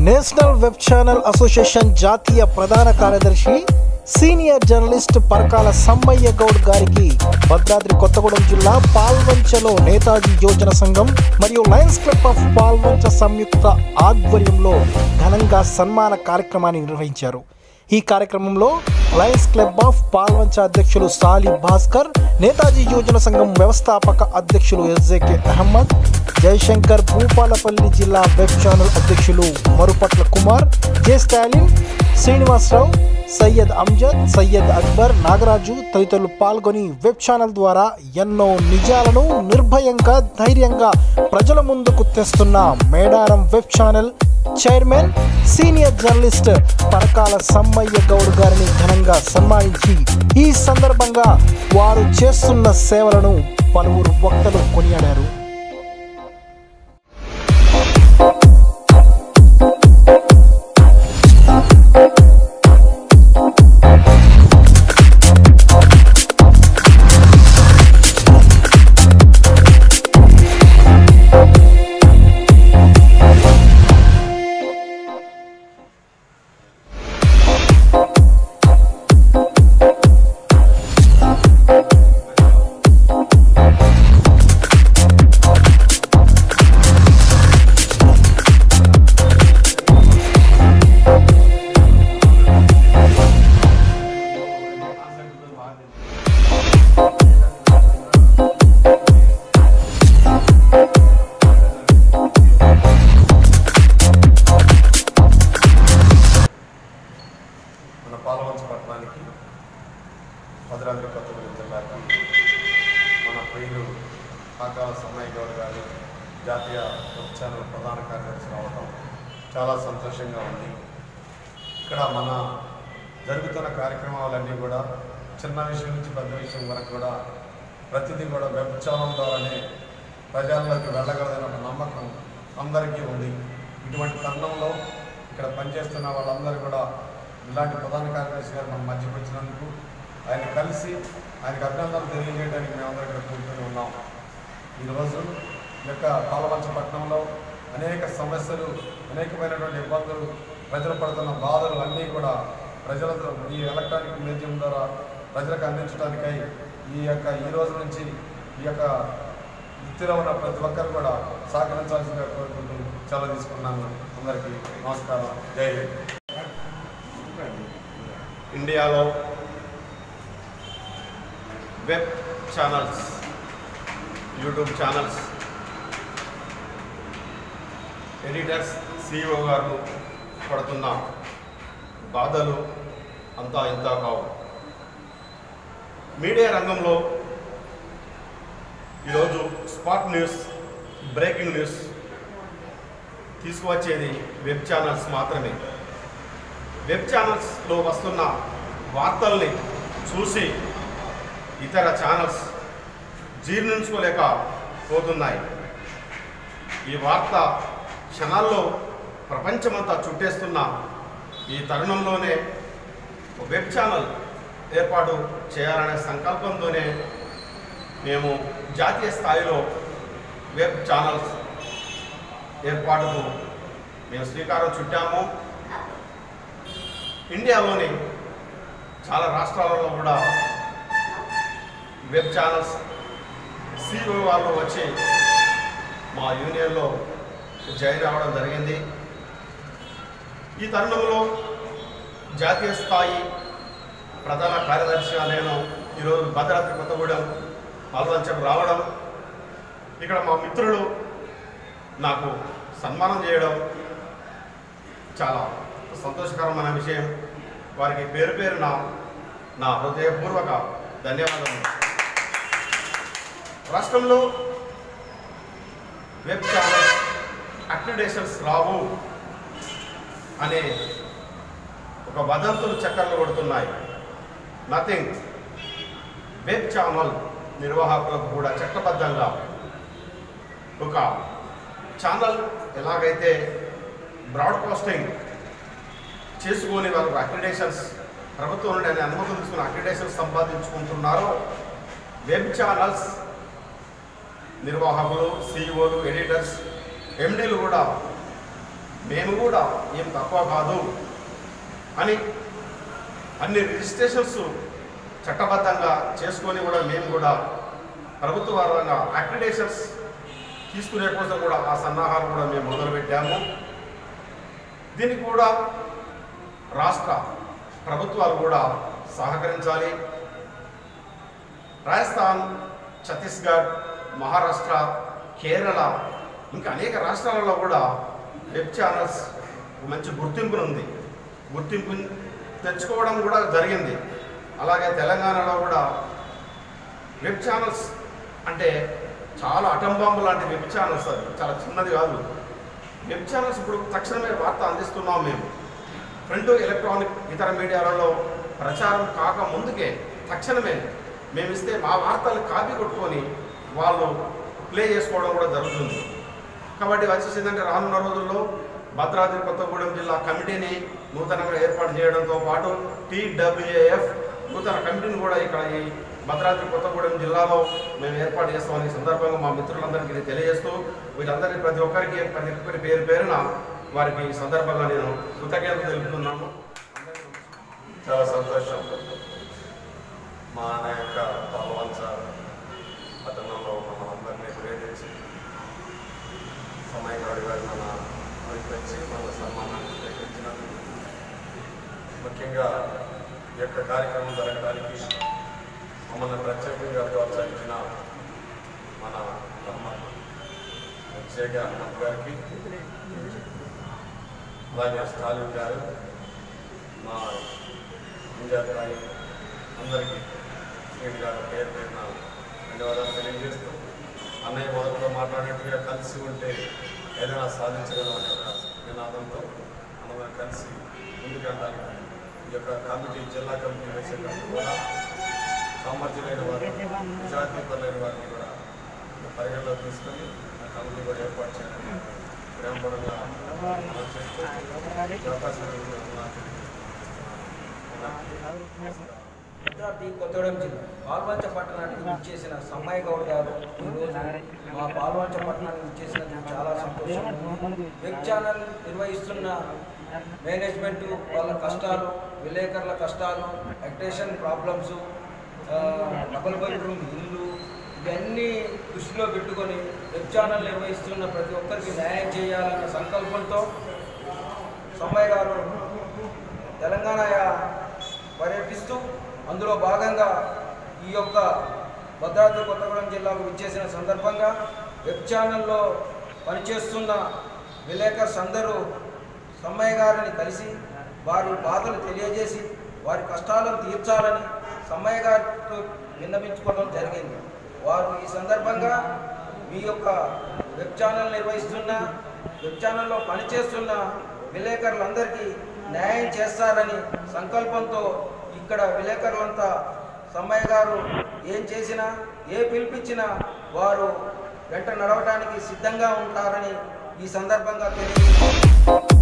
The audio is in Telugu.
నేషనల్ వెబ్ ఛానల్ అసోసియేషన్ జాతీయ ప్రధాన కార్యదర్శి సీనియర్ జర్నలిస్ట్ పరకాల సమ్మయ్య గౌడ్ గారికి భద్రాద్రి కొత్తగూడెం జిల్లా పాల్వంచలో నేతాజీ యోజన సంఘం మరియు లయన్స్ క్లబ్ ఆఫ్ పాల్వంచ సంయుక్త ఆధ్వర్యంలో ఘనంగా సన్మాన కార్యక్రమాన్ని నిర్వహించారు ఈ కార్యక్రమంలో లయన్స్ క్లబ్ ఆఫ్ పాల్వంచ అధ్యక్షులు సాలి భాస్కర్ నేతాజీ యోజన సంఘం వ్యవస్థాపక అధ్యక్షులు ఎస్జేకే అహ్మద్ జయశంకర్ భూపాలపల్లి జిల్లా వెబ్ ఛానల్ అధ్యక్షులు మరుపట్ల కుమార్ జె స్టాలిన్ శ్రీనివాసరావు సయ్యద్ అమ్జద్ సయ్యద్ అక్బర్ నాగరాజు తదితరులు పాల్గొని వెబ్ ఛానల్ ద్వారా ఎన్నో నిజాలను నిర్భయంగా ధైర్యంగా ప్రజల ముందుకు తెస్తున్న Medaram web channel chairman senior journalist Parakala Sammaiah Goud గారిని ఘనంగా సన్మానించి ఈ సందర్భంగా వారు చేస్తున్న సేవలను పలువురు వక్తలు కొనియాడారు మన పాలవంచ పట్టణానికి భద్రాద్రి కొత్తగూడెం జిల్లాకి మన ప్రియులు కాకాల సమ్మయ్య గౌడ్ గారు జాతీయ వెబ్ ఛానల్ ప్రధాన కార్యదర్శి రావటం చాలా సంతోషంగా ఉంది ఇక్కడ మన జరుగుతున్న కార్యక్రమాలన్నీ కూడా చిన్న విషయం నుంచి పెద్ద విషయం వరకు కూడా ప్రతిదీ కూడా వెబ్ ఛానల్ ద్వారానే ప్రజల్లోకి వెళ్ళగలదనే ఒక నమ్మకం అందరికీ ఉంది ఇటువంటి తరుణంలో ఇక్కడ పనిచేస్తున్న వాళ్ళందరూ కూడా ఇలాంటి ప్రధాన కార్యదర్శి గారు మన మధ్యకు వచ్చినందుకు ఆయన కలిసి ఆయనకు అభినందనలు తెలియజేయడానికి మేమందరం ఇక్కడ కూర్చొని ఉన్నాం ఈరోజు ఈ యొక్క పాలవంచపట్నంలో అనేక సమస్యలు అనేకమైనటువంటి ఇబ్బందులు ప్రజలు పడుతున్న బాధలు అన్నీ కూడా ప్రజలతో ఈ ఎలక్ట్రానిక్ మీడియం ద్వారా ప్రజలకు అందించడానికై ఈ యొక్క ఈ రోజు నుంచి ఈ యొక్క వృత్తిలో ఉన్న ప్రతి ఒక్కరు కూడా సహకరించాల్సిందిగా కోరుకుంటూ సెలవు తీసుకున్నాను అందరికీ నమస్కారం జై హింద్ ఇండియాలో web channels YouTube channels editors CEO గారు పడుతున్న బాధలు అంతా ఇంత కావు మీడియా రంగంలో ఈరోజు స్పాట్ న్యూస్ బ్రేకింగ్ న్యూస్ తీసుకువచ్చేది వెబ్ ఛానల్స్ మాత్రమే వెబ్ ఛానల్స్లో వస్తున్న వార్తల్ని చూసి ఇతర ఛానల్స్ జీర్ణించుకోలేక పోతున్నాయి ఈ వార్త క్షణాల్లో ప్రపంచమంతా చుట్టేస్తున్న ఈ తరుణంలోనే ఒక వెబ్ ఛానల్ ఏర్పాటు చేయాలనే సంకల్పంతోనే మేము జాతీయ స్థాయిలో వెబ్ ఛానల్స్ ఏర్పాటుకు మేము శ్రీకారం చుట్టాము ఇండియాలోని చాలా రాష్ట్రాలలో కూడా వెబ్ ఛానల్స్ సిఓ వాళ్ళు వచ్చి మా యూనియన్లో జాయిన్ అవ్వడం జరిగింది ఈ తరుణంలో జాతీయ స్థాయి ప్రధాన కార్యదర్శిగా నేను ఈరోజు భద్రాద్రి కొత్తగూడెం పాల్వంచం రావడం ఇక్కడ మా మిత్రులు నాకు సన్మానం చేయడం చాలా సంతోషకరమైన విషయం వారికి పేరు పేరున నా హృదయపూర్వక ధన్యవాదాలు రాష్ట్రంలో వెబ్ ఛానల్స్ అక్రిడేషన్స్ రావు అనే ఒక వదంతులు చక్కర్లు కొడుతున్నాయి నథింగ్ వెబ్ ఛానల్ నిర్వాహకులకు కూడా చట్టబద్ధంగా ఒక ఛానల్ ఎలాగైతే బ్రాడ్కాస్టింగ్ చేసుకొని వాళ్ళకు అక్రిడేషన్స్ ప్రభుత్వం నుండి అనే అనుమతులు తీసుకుని అక్రిడేషన్స్ సంపాదించుకుంటున్నారో వెబ్ ఛానల్స్ నిర్వాహకులు సిఇఓలు ఎడిటర్స్ ఎండీలు కూడా మేము కూడా ఏం తక్కువ కాదు అని అన్ని రిజిస్ట్రేషన్స్ చట్టబద్ధంగా చేసుకొని కూడా మేము కూడా ప్రభుత్వ పరంగా అక్రిడేషన్స్ తీసుకునే కోసం కూడా ఆ సన్నాహాలు కూడా మేము మొదలుపెట్టాము దీనికి కూడా రాష్ట్ర ప్రభుత్వాలు కూడా సహకరించాలి రాజస్థాన్ ఛత్తీస్గఢ్ మహారాష్ట్ర కేరళ ఇంకా అనేక రాష్ట్రాలలో కూడా వెబ్ ఛానల్స్ మంచి గుర్తింపునుంది గుర్తింపు తెచ్చుకోవడం కూడా జరిగింది అలాగే తెలంగాణలో కూడా వెబ్ ఛానల్స్ అంటే చాలా అటంబాంబు లాంటి వెబ్ ఛానల్స్ అది చాలా చిన్నది కాదు వెబ్ ఛానల్స్ ఇప్పుడు తక్షణమే వార్త అందిస్తున్నాం మేము ప్రింట్ ఎలక్ట్రానిక్ ఇతర మీడియాలలో ప్రచారం కాక ముందుకే తక్షణమే మేము ఇస్తే మా వార్తలు కాపీ కొట్టుకొని వాళ్ళు ప్లే చేసుకోవడం కూడా జరుగుతుంది కాబట్టి వచ్చేసి ఏంటంటే రానున్న రోజుల్లో భద్రాద్రి కొత్తగూడెం జిల్లా కమిటీని నూతనంగా ఏర్పాటు చేయడంతో పాటు టీడబ్ల్యూఏఎఫ్ నూతన కమిటీని కూడా ఇక్కడ ఈ భద్రాద్రి కొత్తగూడెం జిల్లాలో మేము ఏర్పాటు చేస్తామని ఈ సందర్భంగా మా మిత్రులందరికీ ఇది తెలియజేస్తూ వీళ్ళందరికీ ప్రతి ఒక్కరికి ప్రతి ఒక్కరి పేరు పేరున వారికి ఈ సందర్భంగా నేను కృతజ్ఞతలు తెలుపుతున్నాను చాలా సంతోషం మా అన్న యొక్క పాల్వంచ పట్టణంలో మనం అందరినీ ప్రేరేపించి సమయం గారి మన వచ్చి మన సన్మానాన్ని స్వీకరించినందుకు ముఖ్యంగా ఈ యొక్క కార్యక్రమం జరగడానికి మమ్మల్ని ప్రత్యేకంగా ప్రోత్సహించిన మన బ్రహ్మ ప్రత్యేక హనుమంత్ గారికి అలాగే స్టాలిన్ గారు మా ఇంజార్ గారి అందరికీ శ్రీని గారు పేరు పేరున ధన్యవాదాలు తెలియజేస్తూ అన్నయ్య మొదట్లో మాట్లాడినట్టుగా కలిసి ఉంటే ఏదైనా సాధించగలం అనే ఒక నినాదంతో మనం కలిసి ముందుకెళ్ళడానికి ఈ యొక్క కమిటీ జిల్లా కమిటీ వేసేటప్పుడు కూడా సామర్థ్యులైన వారు నిజాతీపరులైన వారిని కూడా పరిగణలో తీసుకొని ఆ కమిటీ కూడా ఏర్పాటు చేయడం ప్రేమపడంగా మనం చేస్తూ ఈ అవకాశం ఇచ్చినందుకు నాకు భద్రాద్రి కొత్తగూడెం జిల్లా పాల్వంచ పట్టణానికి విచ్చేసిన సమ్మయ్య గౌడ్ గారు ఈరోజు మా పాల్వంచ పట్టణానికి విచ్చేసినందుకు చాలా సంతోషం వెబ్ ఛానల్ నిర్వహిస్తున్న మేనేజ్మెంట్ వాళ్ళ కష్టాలు విలేకరుల కష్టాలు అక్టేషన్ ప్రాబ్లమ్స్ డబుల్ బెడ్రూమ్ ఇల్లు ఇవన్నీ దృష్టిలో పెట్టుకొని వెబ్ ఛానల్ నిర్వహిస్తున్న ప్రతి ఒక్కరికి న్యాయం చేయాలన్న సంకల్పంతో సమ్మయ్య గారు తెలంగాణ పర్యటిస్తూ అందులో భాగంగా ఈ యొక్క భద్రాద్రి కొత్తగూడెం జిల్లాకు విచ్చేసిన సందర్భంగా వెబ్ ఛానల్లో పనిచేస్తున్న విలేకర్స్ అందరూ సమ్మయ్య గారిని కలిసి వారి బాధలు తెలియజేసి వారి కష్టాలను తీర్చాలని సమ్మయ్య గారితో విన్నపించుకోవడం జరిగింది వారు ఈ సందర్భంగా మీ యొక్క వెబ్ ఛానల్ నిర్వహిస్తున్న వెబ్ ఛానల్లో పనిచేస్తున్న విలేకరులందరికీ న్యాయం చేస్తారని సంకల్పంతో ఇక్కడ విలేకరులంతా సమ్మయ్య గారు ఏం చేసినా ఏ పిలిపించినా వారు వెంట నడవడానికి సిద్ధంగా ఉంటారని ఈ సందర్భంగా తెలియజేస్తారు